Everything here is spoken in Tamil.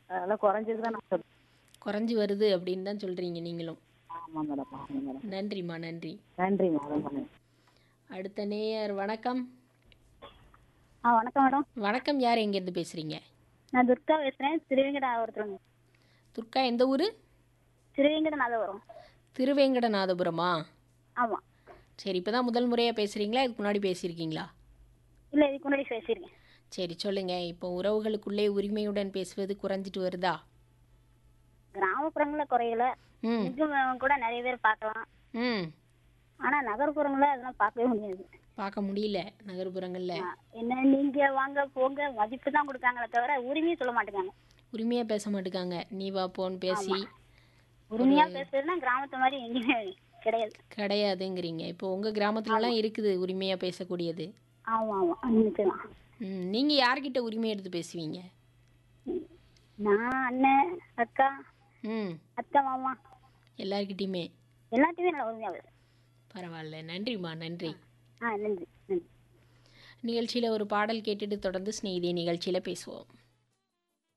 அதெல்லாம் குறைஞ்சது தான் நான் சொல்றேன் குறைஞ்சி வருது அப்படின்னு தான் சொல்கிறீங்க நீங்களும் ஆமாம் மேடம் ஆமாம் மேடம் நன்றிம்மா நன்றி நன்றி மேடம் நன்றி அடுத்த நேயர் வணக்கம் ஆ வணக்கம் மேடம் வணக்கம் யார் எங்கேருந்து பேசுகிறீங்க நான் துர்கா பேசுகிறேன் திருவேங்கடாபுரத்துலங்க துர்கா எந்த ஊர் திருவேங்கடநாதபுரம் திருவேங்கடநாதபுரமா ஆமாம் சரி இப்போ தான் முதல் முறையாக பேசுகிறீங்களா இதுக்கு முன்னாடி பேசியிருக்கீங்களா இல்லை இதுக்கு முன்னாடி பேசியிருக்கேன் சரி சொல்லுங்கள் இப்போ உறவுகளுக்குள்ளே உரிமையுடன் பேசுவது குறைஞ்சிட்டு வருதா கிராமப்புறங்களில் குறையல ம் இங்கும் கூட நிறைய பேர் பார்க்கலாம் ம் ஆனால் நகர்ப்புறங்களில் அதெல்லாம் பார்க்கவே முடியாது பார்க்க முடியல நகர்ப்புறங்களில் ஆ, என்ன நீங்கள் வாங்க போங்க மதிப்பு தான் கொடுக்காங்களே தவிர உரிமையை சொல்ல மாட்டேங்காங்க உரிமையாக பேச மாட்டேங்காங்க நீ வா போன்னு பேசி உரிமையாக பேசுறதுன்னா கிராமத்து மாதிரி எங்கேயுமே கிடையாது கிடையாதுங்கிறீங்க இப்போ உங்கள் கிராமத்துலலாம் இருக்குது உரிமையாக பேசக்கூடியது ஆமாம் ஆமாம் நினைச்சுதான் ம் நீங்கள் யார்கிட்ட உரிமை எடுத்து பேசுவீங்க நான் அண்ணன் அக்கா ம் அத்தை மாமா எல்லார்கிட்டயுமே எல்லாத்தையுமே நல்லா உரிமையாக பேசுறேன் பரவாயில்ல நன்றிம்மா நன்றி ஆ நன்றி நன்றி நிகழ்ச்சியில் ஒரு பாடல் கேட்டுட்டு தொடர்ந்து ஸ்நேகிதி நிகழ்ச்சியில் பேசுவோம்